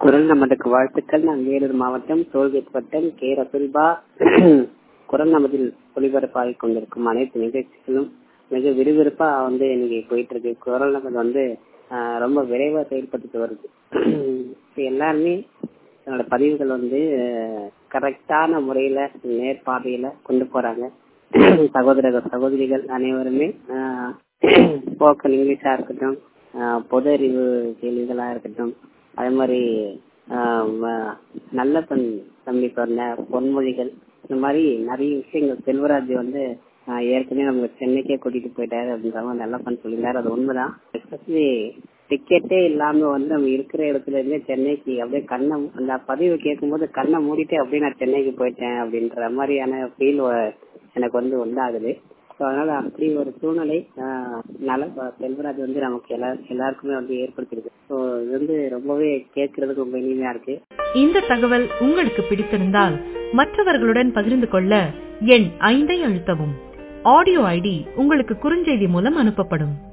குரல் நமதுக்கு வாழ்த்துக்கள் நான் வேலூர் மாவட்டம் டோல்கேட் வட்டம் கே ரசுல்பா குரல் நமதில் ஒளிபரப்பாகிக் கொண்டிருக்கும் அனைத்து நிகழ்ச்சிகளும் மிக விறுவிறுப்பா வந்து இன்னைக்கு போயிட்டு இருக்கு குரல் நமது வந்து ஆஹ், ரொம்ப விரைவா செயல்பட்டு வருது இப்ப எல்லாருமே தன்னோட பதிவுகள் வந்து கரெக்டான முறையில நேர்பாதையில கொண்டு போறாங்க சகோதர சகோதரிகள் அனைவருமே ஸ்போக்கன் இங்கிலீஷா இருக்கட்டும் ஆஹ், பொது அறிவு கேள்விகளா இருக்கட்டும் அதே மாதிரி ஆஹ், ம- நல்ல பெண் தம்பி சொன்ன பொன்மொழிகள் இந்த மாதிரி நிறைய விஷயங்கள் செல்வராஜ் வந்து ஆஹ், ஏற்கனவே நம்ம சென்னைக்கே கூட்டிட்டு போயிட்டாரு அப்படின்ற மாதிரி நல்ல பண்ண சொல்லியிருந்தாரு அது உண்மைதான் எஸ்பெஷலி டிக்கெட்டே இல்லாம வந்து நம்ம இருக்கிற இடத்துல இருந்தே சென்னைக்கு அப்படியே கண்ணை மூ- அந்த பதிவு கேட்கும்போது கண்ணை மூடிட்டு அப்படியே நான் சென்னைக்கு போயிட்டேன் அப்படின்ற மாதிரியான ஃபீல் எனக்கு வந்து உண்டாகுது ஸோ அதனால அப்படி ஒரு சூழ்நிலை ஆஹ், நல செல்வராஜ் வந்து நமக்கு எல்லா எல்லாருக்குமே வந்து ஏற்படுத்திருக்கு ஸோ இது வந்து ரொம்பவே கேட்கறதுக்கு ரொம்ப இனிமையா இருக்கு இந்த தகவல் உங்களுக்கு பிடித்திருந்தால் மற்றவர்களுடன் பகிர்ந்து கொள்ள எண் ஐந்தை அழுத்தவும் ஆடியோ ஐடி உங்களுக்கு குறுஞ்செய்தி மூலம் அனுப்பப்படும்